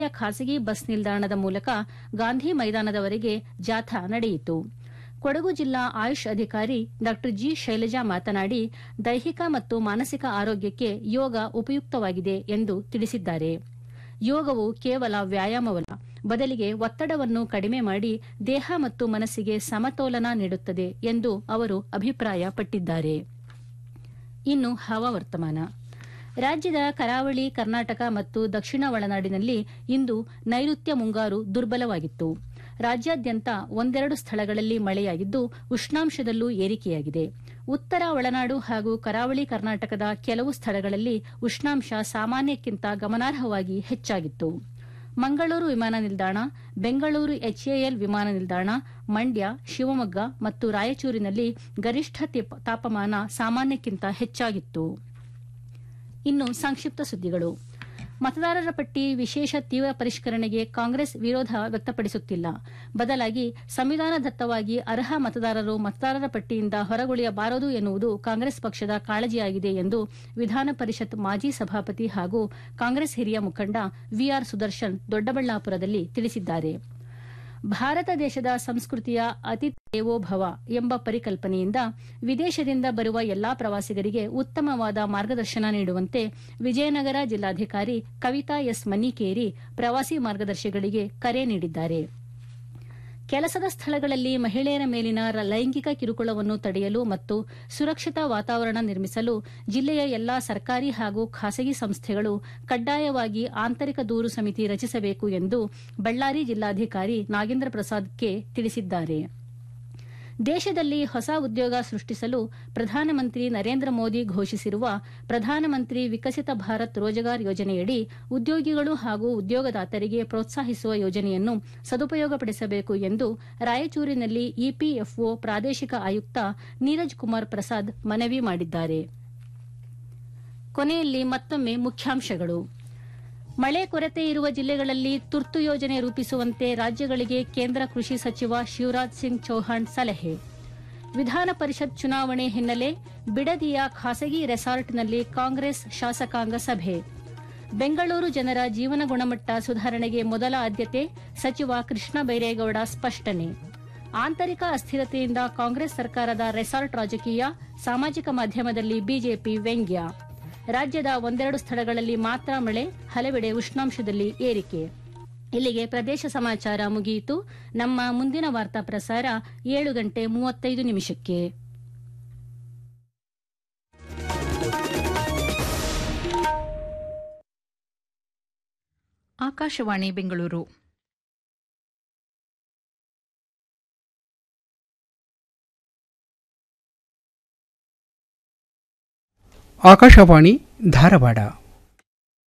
ಖಾಸಗಿ ಬಸ್ ನಿಲ್ದಾಣದ ಮೂಲಕ ಗಾಂಧಿ ಮೈದಾನದವರೆಗೆ ಜಾಥಾ ನಡೆಯಿತು ಕೊಡಗು ಜಿಲ್ಲಾ ಆಯುಷ್ ಅಧಿಕಾರಿ ಡಾ ಜಿ ಶೈಲಜಾ ಮಾತನಾಡಿ ದೈಹಿಕ ಮತ್ತು ಮಾನಸಿಕ ಆರೋಗ್ಯಕ್ಕೆ ಯೋಗ ಉಪಯುಕ್ತವಾಗಿದೆ ಎಂದು ತಿಳಿಸಿದ್ದಾರೆ ಯೋಗವು ಕೇವಲ ವ್ಯಾಯಾಮವಲ್ಲ ಬದಲಿಗೆ ಒತ್ತಡವನ್ನು ಕಡಿಮೆ ಮಾಡಿ ದೇಹ ಮತ್ತು ಮನಸ್ಸಿಗೆ ಸಮತೋಲನ ನೀಡುತ್ತದೆ ಎಂದು ಅವರು ಅಭಿಪ್ರಾಯಪಟ್ಟಿದ್ದಾರೆ ಇನ್ನು ಹವಾವರ್ತಮಾನ ರಾಜ್ಯದ ಕರಾವಳಿ ಕರ್ನಾಟಕ ಮತ್ತು ದಕ್ಷಿಣ ಒಳನಾಡಿನಲ್ಲಿ ಇಂದು ನೈಋತ್ಯ ಮುಂಗಾರು ದುರ್ಬಲವಾಗಿತ್ತು ರಾಜ್ಯಾದ್ಯಂತ ಒಂದೆರಡು ಸ್ಥಳಗಳಲ್ಲಿ ಮಳೆಯಾಗಿದ್ದು ಉಷ್ಣಾಂಶದಲ್ಲೂ ಏರಿಕೆಯಾಗಿದೆ ಉತ್ತರ ಒಳನಾಡು ಹಾಗೂ ಕರಾವಳಿ ಕರ್ನಾಟಕದ ಕೆಲವು ಸ್ಥಳಗಳಲ್ಲಿ ಉಷ್ಣಾಂಶ ಸಾಮಾನ್ಯಕ್ಕಿಂತ ಗಮನಾರ್ಹವಾಗಿ ಹೆಚ್ಚಾಗಿತ್ತು ಮಂಗಳೂರು ವಿಮಾನ ನಿಲ್ದಾಣ ಬೆಂಗಳೂರು ಎಚ್ಎಎಲ್ ವಿಮಾನ ನಿಲ್ದಾಣ ಮಂಡ್ಯ ಶಿವಮೊಗ್ಗ ಮತ್ತು ರಾಯಚೂರಿನಲ್ಲಿ ಗರಿಷ್ಠ ತಾಪಮಾನ ಸಾಮಾನ್ಯಕ್ಕಿಂತ ಹೆಚ್ಚಾಗಿತ್ತು ಇನ್ನು ಸಂಕ್ಷಿಪ್ತ ಸುದ್ದಿಗಳು ಮತದಾರರ ಪಟ್ಟಿ ವಿಶೇಷ ತೀವ್ರ ಪರಿಷ್ಕರಣೆಗೆ ಕಾಂಗ್ರೆಸ್ ವಿರೋಧ ವ್ಯಕ್ತಪಡಿಸುತ್ತಿಲ್ಲ ಬದಲಾಗಿ ಸಂವಿಧಾನದತ್ತವಾಗಿ ಅರ್ಹ ಮತದಾರರು ಮತದಾರರ ಪಟ್ಟಿಯಿಂದ ಹೊರಗುಳಿಯಬಾರದು ಎನ್ನುವುದು ಕಾಂಗ್ರೆಸ್ ಪಕ್ಷದ ಕಾಳಜಿಯಾಗಿದೆ ಎಂದು ವಿಧಾನ ಪರಿಷತ್ ಮಾಜಿ ಸಭಾಪತಿ ಹಾಗೂ ಕಾಂಗ್ರೆಸ್ ಹಿರಿಯ ಮುಖಂಡ ವಿಆರ್ ಸುದರ್ಶನ್ ದೊಡ್ಡಬಳ್ಳಾಪುರದಲ್ಲಿ ತಿಳಿಸಿದ್ದಾರೆ ಭಾರತ ದೇಶದ ಸಂಸ್ಕೃತಿಯ ಅತಿಥಿ ದೇವೋ ಭವ ಎಂಬ ಪರಿಕಲ್ಪನೆಯಿಂದ ವಿದೇಶದಿಂದ ಬರುವ ಎಲ್ಲಾ ಪ್ರವಾಸಿಗರಿಗೆ ಉತ್ತಮವಾದ ಮಾರ್ಗದರ್ಶನ ನೀಡುವಂತೆ ವಿಜಯನಗರ ಜಿಲ್ಲಾಧಿಕಾರಿ ಕವಿತಾ ಎಸ್ ಮನ್ನಿಕೇರಿ ಪ್ರವಾಸಿ ಮಾರ್ಗದರ್ಶಿಗಳಿಗೆ ಕರೆ ನೀಡಿದ್ದಾರೆ ಕೆಲಸದ ಸ್ಥಳಗಳಲ್ಲಿ ಮಹಿಳೆಯರ ಮೇಲಿನ ಲೈಂಗಿಕ ಕಿರುಕುಳವನ್ನು ತಡೆಯಲು ಮತ್ತು ಸುರಕ್ಷಿತ ವಾತಾವರಣ ನಿರ್ಮಿಸಲು ಜಿಲ್ಲೆಯ ಎಲ್ಲಾ ಸರ್ಕಾರಿ ಹಾಗೂ ಖಾಸಗಿ ಸಂಸ್ಥೆಗಳು ಕಡ್ಡಾಯವಾಗಿ ಆಂತರಿಕ ದೂರು ಸಮಿತಿ ರಚಿಸಬೇಕು ಎಂದು ಬಳ್ಳಾರಿ ಜಿಲ್ಲಾಧಿಕಾರಿ ನಾಗೇಂದ್ರ ಪ್ರಸಾದ್ ಕೆ ತಿಳಿಸಿದ್ದಾರೆ ದೇಶದಲ್ಲಿ ಹೊಸ ಉದ್ಯೋಗ ಸೃಷ್ಟಿಸಲು ಪ್ರಧಾನಮಂತ್ರಿ ನರೇಂದ್ರ ಮೋದಿ ಘೋಷಿಸಿರುವ ಪ್ರಧಾನಮಂತ್ರಿ ವಿಕಸಿತ ಭಾರತ್ ರೋಜಗಾರ್ ಯೋಜನೆಯಡಿ ಉದ್ಯೋಗಿಗಳು ಹಾಗೂ ಉದ್ಯೋಗದಾತರಿಗೆ ಪ್ರೋತ್ಸಾಹಿಸುವ ಯೋಜನೆಯನ್ನು ಸದುಪಯೋಗಪಡಿಸಬೇಕು ಎಂದು ರಾಯಚೂರಿನಲ್ಲಿ ಇಪಿಎಫ್ಒ ಪ್ರಾದೇಶಿಕ ಆಯುಕ್ತ ನೀರಜ್ ಕುಮಾರ್ ಪ್ರಸಾದ್ ಮನವಿ ಮಾಡಿದ್ದಾರೆ ಕೊನೆಯಲ್ಲಿ ಮತ್ತೊಮ್ಮೆ ಮುಖ್ಯಾಂಶಗಳು ಮಳೆ ಕೊರತೆ ಇರುವ ಜಿಲ್ಲೆಗಳಲ್ಲಿ ತುರ್ತು ಯೋಜನೆ ರೂಪಿಸುವಂತೆ ರಾಜ್ಯಗಳಿಗೆ ಕೇಂದ್ರ ಕೃಷಿ ಸಚಿವ ಶಿವರಾಜ್ ಸಿಂಗ್ ಚೌಹಾಣ್ ಸಲಹೆ ವಿಧಾನ ಪರಿಷತ್ ಚುನಾವಣೆ ಹಿನ್ನೆಲೆ ಬಿಡದಿಯ ಖಾಸಗಿ ರೆಸಾರ್ಟ್ನಲ್ಲಿ ಕಾಂಗ್ರೆಸ್ ಶಾಸಕಾಂಗ ಸಭೆ ಬೆಂಗಳೂರು ಜನರ ಜೀವನ ಗುಣಮಟ್ಟ ಸುಧಾರಣೆಗೆ ಮೊದಲ ಆದ್ಯತೆ ಸಚಿವ ಕೃಷ್ಣ ಬೈರೇಗೌಡ ಸ್ಪಷ್ಟನೆ ಆಂತರಿಕ ಅಸ್ಥಿರತೆಯಿಂದ ಕಾಂಗ್ರೆಸ್ ಸರ್ಕಾರದ ರೆಸಾರ್ಟ್ ರಾಜಕೀಯ ಸಾಮಾಜಿಕ ಮಾಧ್ಯಮದಲ್ಲಿ ಬಿಜೆಪಿ ವ್ಯಂಗ್ಯ ರಾಜ್ಯದ ಒಂದೆರಡು ಸ್ಥಳಗಳಲ್ಲಿ ಮಾತ್ರ ಮಳೆ ಹಲವೆಡೆ ಉಷ್ಣಾಂಶದಲ್ಲಿ ಏರಿಕೆ ಇಲ್ಲಿಗೆ ಪ್ರದೇಶ ಸಮಾಚಾರ ಮುಗಿಯಿತು ನಮ್ಮ ಮುಂದಿನ ವಾರ್ತಾ ಪ್ರಸಾರ ಏಳು ಗಂಟೆ ಮೂವತ್ತೈದು ನಿಮಿಷಕ್ಕೆ ಆಕಾಶವಾಣಿ ಬೆಂಗಳೂರು ಆಕಾಶವಾಣಿ ಧಾರವಾಡ